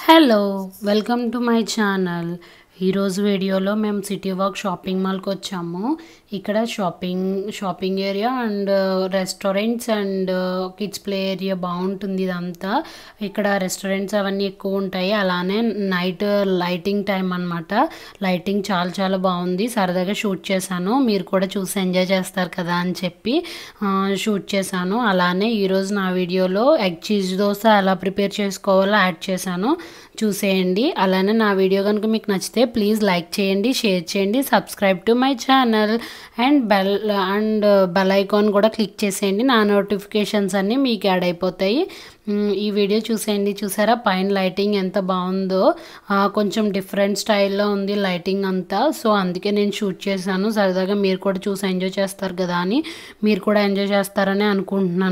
hello welcome to my channel ఈరోజు వీడియోలో మేము సిటీ వాక్ షాపింగ్ మాల్కి వచ్చాము ఇక్కడ shopping shopping area and restaurants and kids play area బాగుంటుంది ఇదంతా ఇక్కడ రెస్టారెంట్స్ అవన్నీ ఎక్కువ ఉంటాయి అలానే నైట్ లైటింగ్ టైం అనమాట లైటింగ్ చాలా చాలా బాగుంది సరదాగా షూట్ చేశాను మీరు కూడా చూసి ఎంజాయ్ చేస్తారు కదా అని చెప్పి ఆ, షూట్ చేశాను అలానే ఈరోజు నా వీడియోలో ఎగ్ చీజ్ దోశ ఎలా ప్రిపేర్ చేసుకోవాలో యాడ్ చేశాను చూసేయండి అలానే నా వీడియో కనుక మీకు నచ్చితే ప్లీజ్ లైక్ చేయండి షేర్ చేయండి subscribe to my channel and bell and bell icon కూడా క్లిక్ చేసేయండి నా నోటిఫికేషన్స్ అన్నీ మీకు యాడ్ అయిపోతాయి మ్, ఈ వీడియో చూసేయండి చూసారా పైన లైటింగ్ ఎంత బాగుందో ఆ, కొంచెం డిఫరెంట్ స్టైల్లో ఉంది లైటింగ్ అంతా సో అందుకే నేను షూట్ చేశాను సరదాగా మీరు కూడా చూసి ఎంజాయ్ చేస్తారు కదా అని మీరు కూడా ఎంజాయ్ చేస్తారని అనుకుంటున్నాను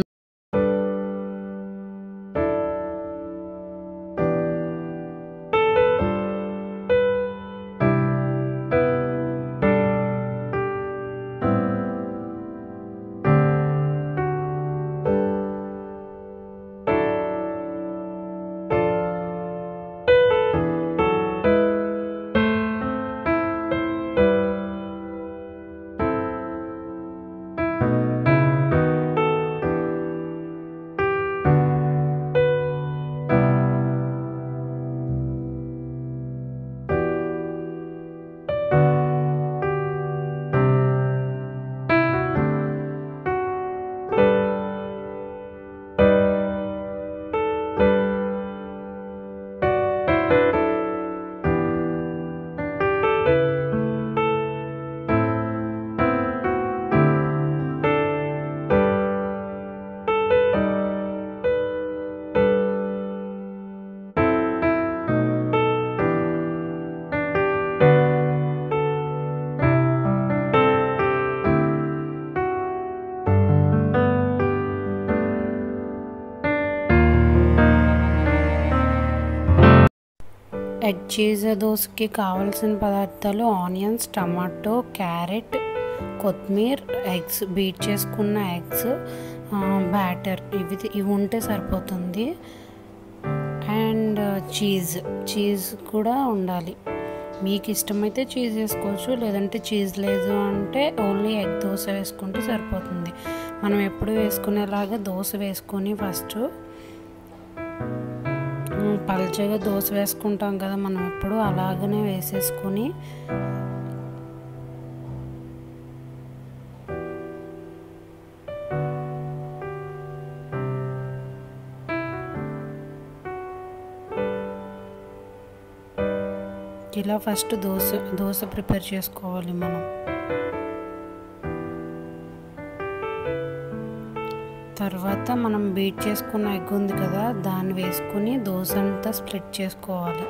ఎగ్ చీజ్ దోసకి కావాల్సిన పదార్థాలు ఆనియన్స్ టమాటో క్యారెట్ కొత్తిమీర ఎగ్స్ బీట్ చేసుకున్న ఎగ్స్ బ్యాటర్ ఇవి ఇవి ఉంటే సరిపోతుంది అండ్ చీజ్ చీజ్ కూడా ఉండాలి మీకు ఇష్టమైతే చీజ్ వేసుకోవచ్చు లేదంటే చీజ్ లేదు అంటే ఓన్లీ ఎగ్ దోశ వేసుకుంటే సరిపోతుంది మనం ఎప్పుడు వేసుకునేలాగా దోశ వేసుకొని ఫస్ట్ ఉమ్, పల్చగా దోశ వేసుకుంటాం కదా మనం ఎప్పుడు అలాగనే వేసేసుకొని ఇలా ఫస్ట్ దోశ దోశ ప్రిపేర్ చేసుకోవాలి మనం తర్వాత మనం బీట్ చేసుకున్న ఎగ్ ఉంది కదా దాన్ని వేసుకుని దోశ అంతా స్ప్లిట్ చేసుకోవాలి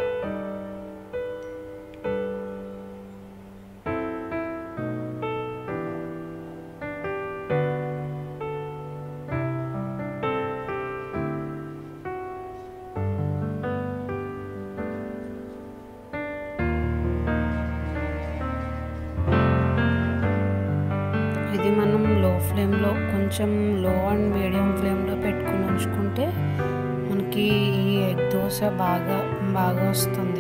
ఇది మనం లో ఫ్లేమ్లో కొంచెం లో అండ్ మీడియం ఫ్లేమ్లో పెట్టుకుని ఉంచుకుంటే మనకి ఈ ఎగ్ దోశ బాగా బాగా వస్తుంది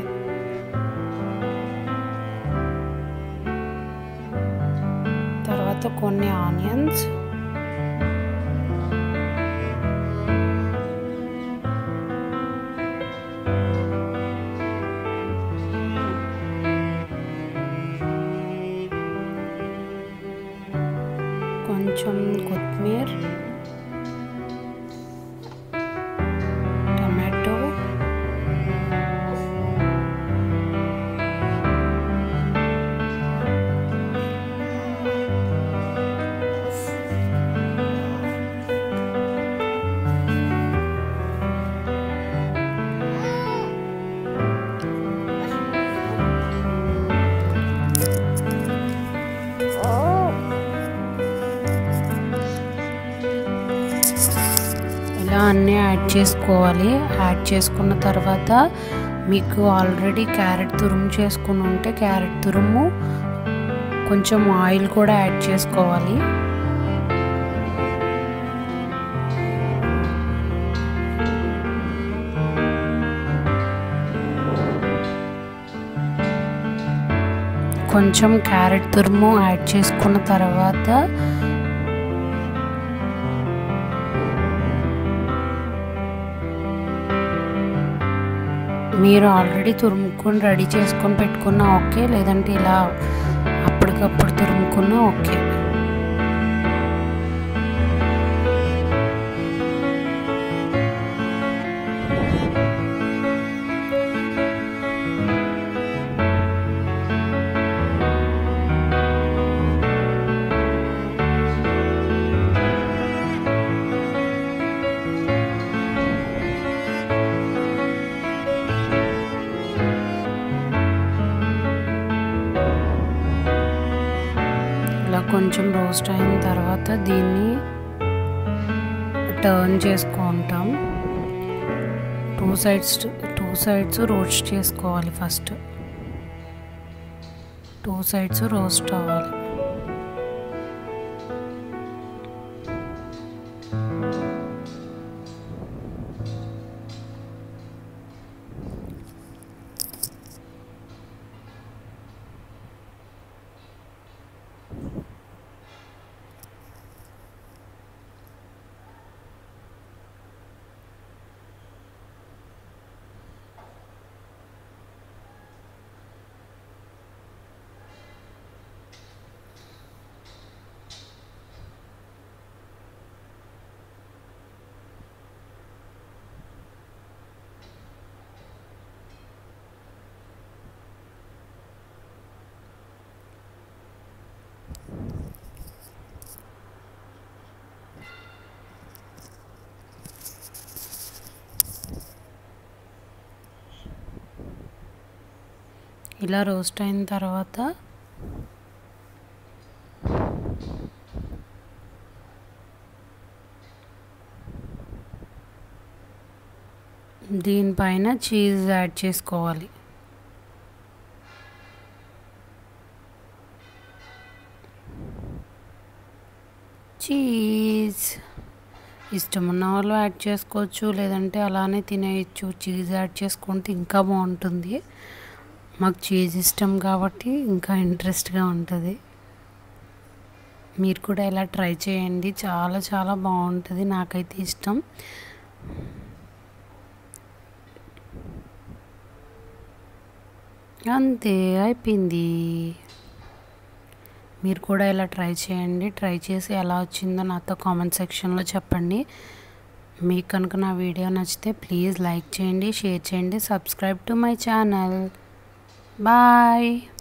తర్వాత కొన్ని ఆనియన్స్ కొంచెం కొత్తిమీర టమాటో ఇలా అన్నీ యాడ్ చేసుకోవాలి యాడ్ చేసుకున్న తర్వాత మీకు ఆల్రెడీ క్యారెట్ తురుము చేసుకుని ఉంటే క్యారెట్ తురుము కొంచెం ఆయిల్ కూడా యాడ్ చేసుకోవాలి కొంచెం క్యారెట్ తురుము యాడ్ చేసుకున్న తర్వాత మీరు ఆల్రెడీ తురుముకొని రెడీ చేసుకొని పెట్టుకున్నా ఓకే లేదంటే ఇలా అప్పటికప్పుడు తురుముకున్నా ఓకే ఇలా కొంచెం రోస్ట్ అయిన తర్వాత దీన్ని టర్న్ చేసుకుంటాం two sides two sides roast చేసుకోవాలి ఫస్ట్ టూ సైడ్స్ రోస్ట్ అవ్వాలి ఇలా రోస్ట్ అయిన తర్వాత దీనిపైన చీజ్ యాడ్ చేసుకోవాలి చీజ్ ఇష్టం ఉన్న వాళ్ళు యాడ్ చేసుకోవచ్చు లేదంటే అలానే తినేయచ్చు చీజ్ యాడ్ చేసుకుంటే ఇంకా బాగుంటుంది మాకు చీజ్ ఇష్టం కాబట్టి ఇంకా ఇంట్రెస్ట్గా ఉంటుంది మీరు కూడా ఇలా ట్రై చేయండి చాలా చాలా బాగుంటుంది నాకైతే ఇష్టం అంతే అయిపోయింది మీరు కూడా ఇలా ట్రై చేయండి ట్రై చేసి ఎలా వచ్చిందో నాతో కామెంట్ సెక్షన్లో చెప్పండి మీకు కనుక నా వీడియో నచ్చితే ప్లీజ్ లైక్ చేయండి షేర్ చేయండి subscribe to my channel bye